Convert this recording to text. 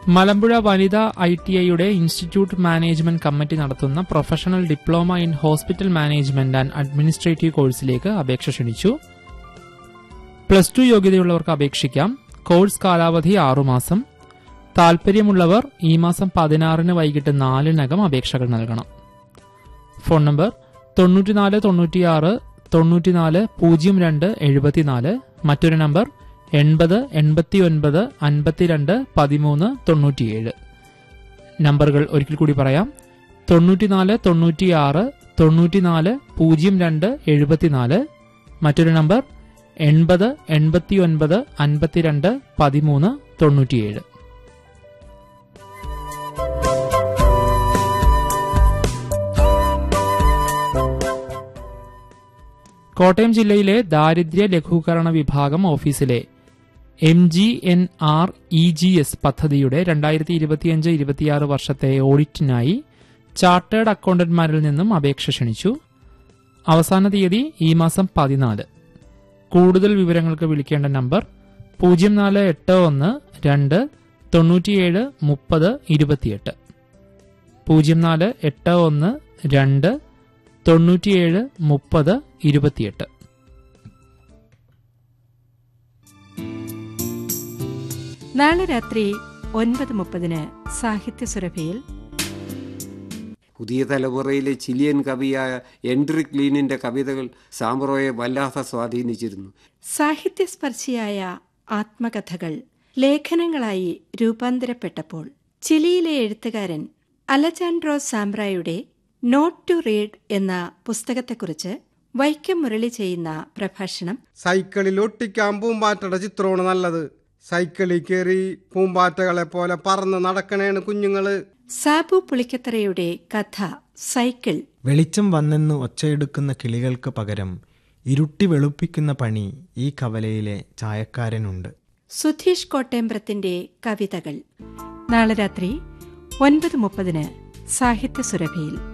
മലമ്പുഴ വനിതാ I T ഐയുടെ institute management committee നടത്തുന്ന professional diploma in hospital management and administrative കോഴ്സിലേക്ക് അപേക്ഷ ക്ഷണിച്ചു പ്ലസ് ടു യോഗ്യതയുള്ളവർക്ക് അപേക്ഷിക്കാം കോഴ്സ് കാലാവധി ആറുമാസം താൽപര്യമുള്ളവർ ഈ മാസം പതിനാറിന് വൈകിട്ട് നാലിനകം അപേക്ഷകൾ നൽകണം ഫോൺ നമ്പർ തൊണ്ണൂറ്റിനാല് തൊണ്ണൂറ്റിയാറ് തൊണ്ണൂറ്റിനാല് പൂജ്യം രണ്ട് എഴുപത്തിനാല് മറ്റൊരു നമ്പർ എൺപത് എൺപത്തി ഒൻപത് അൻപത്തിരണ്ട് പതിമൂന്ന് തൊണ്ണൂറ്റിയേഴ് നമ്പറുകൾ ഒരിക്കൽ കൂടി പറയാം തൊണ്ണൂറ്റിനാല് തൊണ്ണൂറ്റിയാറ് തൊണ്ണൂറ്റിനാല് പൂജ്യം രണ്ട് എഴുപത്തിനാല് മറ്റൊരു നമ്പർ എൺപത് എൺപത്തി ഒൻപത് അൻപത്തിരണ്ട് പതിമൂന്ന് തൊണ്ണൂറ്റിയേഴ് കോട്ടയം ജില്ലയിലെ ദാരിദ്ര്യ ലഘൂകരണ വിഭാഗം ഓഫീസിലെ M G N R E G S പദ്ധതിയുടെ രണ്ടായിരത്തി ഇരുപത്തിയഞ്ച് ഇരുപത്തിയാറ് വർഷത്തെ ഓഡിറ്റിനായി ചാർട്ടേഡ് അക്കൗണ്ടന്റ്മാരിൽ നിന്നും അപേക്ഷ ക്ഷണിച്ചു അവസാന തീയതി ഈ മാസം പതിനാല് കൂടുതൽ വിവരങ്ങൾക്ക് വിളിക്കേണ്ട നമ്പർ പൂജ്യം നാല് എട്ട് ഒന്ന് രണ്ട് തൊണ്ണൂറ്റിയേഴ് മുപ്പത് ഇരുപത്തിയെട്ട് പൂജ്യം നാല് എട്ട് ഒന്ന് രണ്ട് തൊണ്ണൂറ്റിയേഴ് മുപ്പത് ഇരുപത്തിയെട്ട് നാളെ രാത്രി ഒൻപത് മുപ്പതിന് സാഹിത്യ സുരഭിയിൽ പുതിയ തലമുറയിലെ ചിലിയൻ കവിയായ എൻഡ്രിക് ലീനിന്റെ കവിതകൾ സാമ്പ്രോയെ വല്ലാതെ സ്വാധീനിച്ചിരുന്നു സാഹിത്യസ്പർശിയായ ആത്മകഥകൾ ലേഖനങ്ങളായി രൂപാന്തരപ്പെട്ടപ്പോൾ ചിലിയിലെ എഴുത്തുകാരൻ അലജാൻഡ്രോ സാംബ്രായുടെ നോട്ട് ടു റീഡ് എന്ന പുസ്തകത്തെക്കുറിച്ച് വൈക്കം മുരളി ചെയ്യുന്ന പ്രഭാഷണം സൈക്കിളിൽ ഒട്ടിക്കാൻ പൂമ്പാറ്റയുടെ ചിത്രമാണ് നല്ലത് സൈക്കിളിൽ കയറി പൂമ്പാറ്റകളെ പോലെ പറന്ന് നടക്കണേണ് കുഞ്ഞുങ്ങള് സാബു പുളിക്കത്തറയുടെ കഥ സൈക്കിൾ വെളിച്ചം വന്നെന്ന് ഒച്ചയെടുക്കുന്ന കിളികൾക്ക് പകരം ഇരുട്ടി വെളുപ്പിക്കുന്ന പണി ഈ കവലയിലെ ചായക്കാരനുണ്ട് സുധീഷ് കോട്ടേമ്പ്രത്തിന്റെ കവിതകൾ നാളെ രാത്രി ഒൻപത് മുപ്പതിന് സാഹിത്യ സുരഭിയിൽ